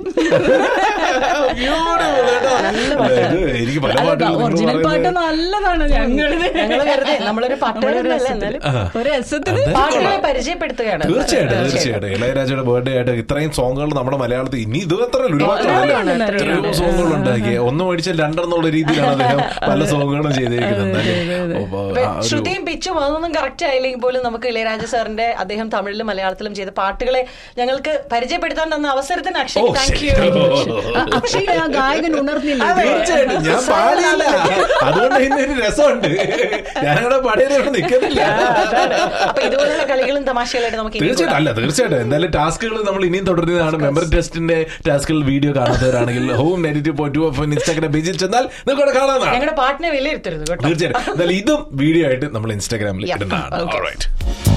Beautiful കേട്ടോ. അല്ല, ഇത് എനിക്ക് പല പാട്ടുകളും നിങ്ങൾ ഒറിജിനൽ പാട്ട് പറയുന്നത് നല്ലതാണ് ഞങ്ങളിത് ഞങ്ങള് വെറുതെ നമ്മളൊരു പാട്ടുകാരല്ല എന്നാലും ഒരു രസത്തിന് അതെ. പാട്ടുകളെ പരിചയപ്പെടുത്തുകയാണ് തീർച്ചയായിട്ടും തീർച്ചയായിട്ടും ഇളയരാജയുടെ ബർത്ത്ഡേ ആയിട്ട് ഇത്രയും സോങ്ങുകൾ നമ്മുടെ മലയാളത്തിൽ ഇനി ഇത് എത്ര ഒരുപാട് എത്രയോ സോങ്ങുകൾ ഉണ്ടാക്കി ഒന്ന് മേടിച്ചാൽ രണ്ടെന്നുള്ള രീതിയിലാണ് അദ്ദേഹം പല സോങ്ങുകളും ചെയ്തിരിക്കുന്നത് എന്നാലും, ഓ, ഇപ്പൊ ആ ഒരു- ശ്രുതിയും പിച്ചും അതൊന്നും കറക്റ്റ് ആയില്ലെങ്കിൽ പോലും നമുക്ക് ഇളയരാജ സാറിന്റെ അദ്ദേഹം തമിഴിലും മലയാളത്തിലും ചെയ്ത പാട്ടുകളെ ഞങ്ങൾക്ക് പരിചയപ്പെടുത്താൻ തന്ന അവസരത്തിന് ഓ, അക്ഷയ് താങ്ക് യു ശരി. അക്ഷയ് ആ ഗായകൻ ഉണർന്നില്ല തീർച്ചയായിട്ടും ഞാൻ പാടിയില്ല അതുകൊണ്ട് ഇന്ന് ഒരു രസമുണ്ട് ഞാനവിടെ പാടിയതോടെ നിൽക്കുന്നില്ല അപ്പൊ ഇതുപോലുള്ള കളികളും തമാശകളായിട്ട് നമുക്ക് ഇനി തീർച്ചയായിട്ടും അല്ല തീർച്ചയായിട്ടും എന്തായാലും ടാസ്കുകൾ നമ്മൾ ഇനിയും തുടരുന്നതാണ് മെമ്പർ ടെസ്റ്റിന്റെ ടാസ്കുകൾ വീഡിയോ കാണാത്തവരാണെങ്കിൽ home negative point two of Instagram പേജിൽ ചെന്നാൽ നിങ്ങൾക്ക് അവിടെ കാണാവുന്നതാണ് ഞങ്ങളുടെ പാട്ടിനെ വിലയിരുത്തരുത് കേട്ടോ തീർച്ചയായിട്ടും എന്തായാലും ഇതും വീഡിയോ ആയിട്ട് നമ്മൾ ഇൻസ്റ്റാഗ്രാമിൽ Yeah. ഇടുന്നതാണ് Okay. Alright.